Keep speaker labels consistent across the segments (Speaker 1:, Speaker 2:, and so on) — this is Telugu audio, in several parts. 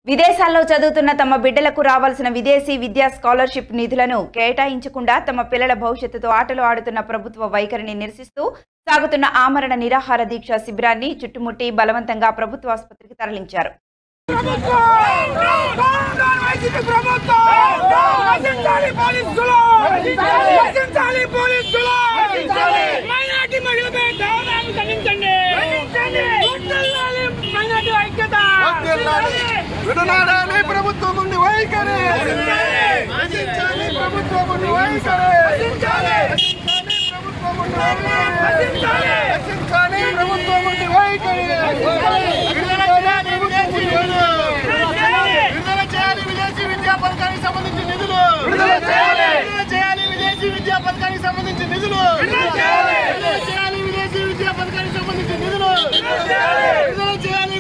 Speaker 1: విదేశాల్లో చదువుతున్న తమ బిడ్డలకు రావాల్సిన విదేశీ విద్యా స్కాలర్షిప్ నిధులను కేటాయించకుండా తమ పిల్లల భవిష్యత్తుతో ఆటలు ఆడుతున్న ప్రభుత్వ వైఖరిని నిరసిస్తూ సాగుతున్న ఆమరణ నిరాహార దీక్ష శిబిరాన్ని చుట్టుముట్టి బలవంతంగా ప్రభుత్వ ఆసుపత్రికి తరలించారు
Speaker 2: వైసీపీ ప్రభుత్వం రచించాలి పోలీసులు రచించాలి పోలీసులు మైనార్టీ మహిళపై దారుణాన్ని ఖండించండి వర్ధిల్లాలి మైనార్టీ ఐక్యత
Speaker 3: విడనాడాలి ప్రభుత్వం నుండి వైఖరి రచించాలి ప్రభుత్వం నుండి వైఖరి రచించాలి ప్రభుత్వం నుండి వైఖరి రచించాలి ప్రభుత్వం నుండి వైఖరి విడుదల చేయాలి విడుదల చేయాలి విదేశీ విద్యా పథకానికి సంబంధించిన నిధులు విడుదల చేయాలి విడుదల చేయాలి విదేశీ విద్యా పథకానికి సంబంధించిన నిధులు విడుదల చేయాలి విడుదల చేయాలి విదేశీ విద్యా పథకానికి సంబంధించిన నిధులు విడుదల చేయాలి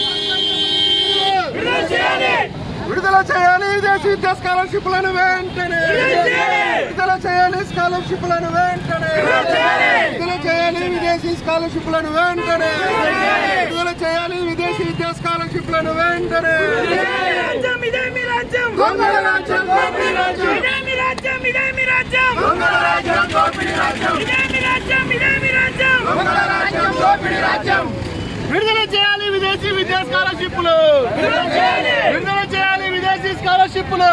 Speaker 3: విడుదల చేయాలి విదేశీ విద్యా స్కాలర్షిప్లను వెంటనే విడుదల చేయాలి స్కాలర్షిప్లను వెంటనే విడుదల చేయాలి విదేశీ స్కాలర్షిప్లను వెంటనే విడుదల చేయాలి విదేశీ విద్యా స్కాలర్షిప్లను వెంటనే
Speaker 2: రాజ్యం ఇదే మీ రాజ్యం
Speaker 3: దొంగల రాజ్యం దోపిడీ రాజ్యం
Speaker 2: ఇదే మీ రాజ్యం ఇదే మీ రాజ్యం
Speaker 3: దొంగల రాజ్యం దోపిడీ రాజ్యం
Speaker 2: ఇదే మీ రాజ్యం ఇదే మీ రాజ్యం
Speaker 3: దొంగల రాజ్యం దోపిడీ రాజ్యం విడుదల చేయాలి విదేశీ విద్యా స్కాలర్షిప్లు విడుదల చేయాలి విదేశీ స్కాలర్షిప్లు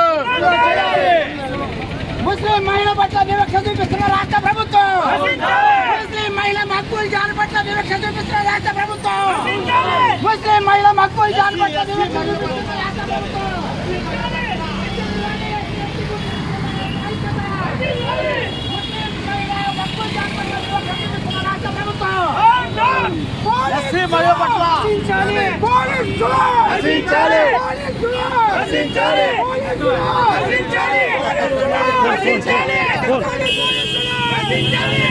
Speaker 4: ముస్లిం మహిళ పట్ల వివక్ష చూపిస్తున్న రాష్ట్ర ప్రభుత్వం ముస్లిం మహిళ మక్బూల్ జాన్ పట్ల వివక్ష చూపిస్తున్న రాష్ట్ర ప్రభుత్వం ముస్లిం మహిళ మక్బూల్ జాన్ పట్ల వివక్ష చూపిస్తున్న రాష్ట్ర ప్రభుత్వం ముస్లిం మహిళ మక్బూల్ జాన్ పట్ల వివక్ష చూపిస్తున్న రాష్ట్ర ప్రభుత్వం
Speaker 3: ముస్లిం మహిళ పట్ల
Speaker 2: పోలీసులు
Speaker 3: రచించాలి.
Speaker 2: పోలీసులు
Speaker 3: రచించాలి.
Speaker 2: పోలీసులు రచించాలి రచించాలి రచించాలి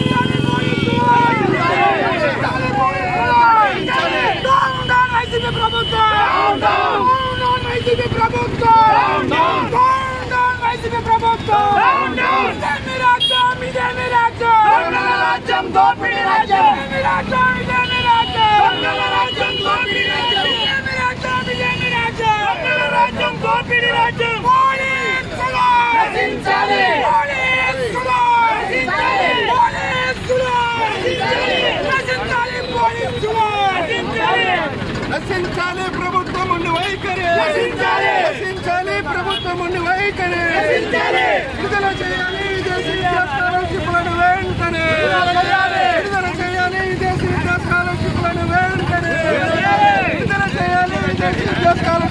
Speaker 2: డౌన్ డౌన్ వైసీపీ ప్రభుత్వం డౌన్ డౌన్ వైసీపీ ప్రభుత్వం డౌన్ డౌన్ వైసీపీ ప్రభుత్వం ఇదే మీ రాజ్యం ఇదే మీ రాజ్యం
Speaker 3: దొంగల రాజ్యం దోపిడీ రాజ్యం
Speaker 2: ఇదే మీ రాజ్యం ఇదే మీ రాజ్యం దొంగల రాజ్యం దోపిడీ రాజ్యం ఇదే మీ రాజ్యం ఇదే మీ రాజ్యం దొంగల రాజ్యం దోపిడీ రాజ్యం పోలీసులు
Speaker 3: రచించాలి.
Speaker 2: పోలీసులు
Speaker 3: రచించాలి.
Speaker 2: పోలీసులు రచించాలి పోలీసులు రచించాలి
Speaker 3: రచించాలి ప్రభుత్వం ఉండి వైఖరి
Speaker 2: రచించాలి.
Speaker 3: రచించాలి ప్రభుత్వం ఉండి వైఖరి
Speaker 2: రచించాలి.
Speaker 3: విడుదల చేయాలి విదేశీ విద్యా స్కాలర్షిప్లను వెంటనే విడుదల చేయాలి విదేశీ విద్యా స్కాలర్షిప్లను వెంటనే విడుదల చేయాలి విదేశీ విద్యా స్కాలర్షిప్లను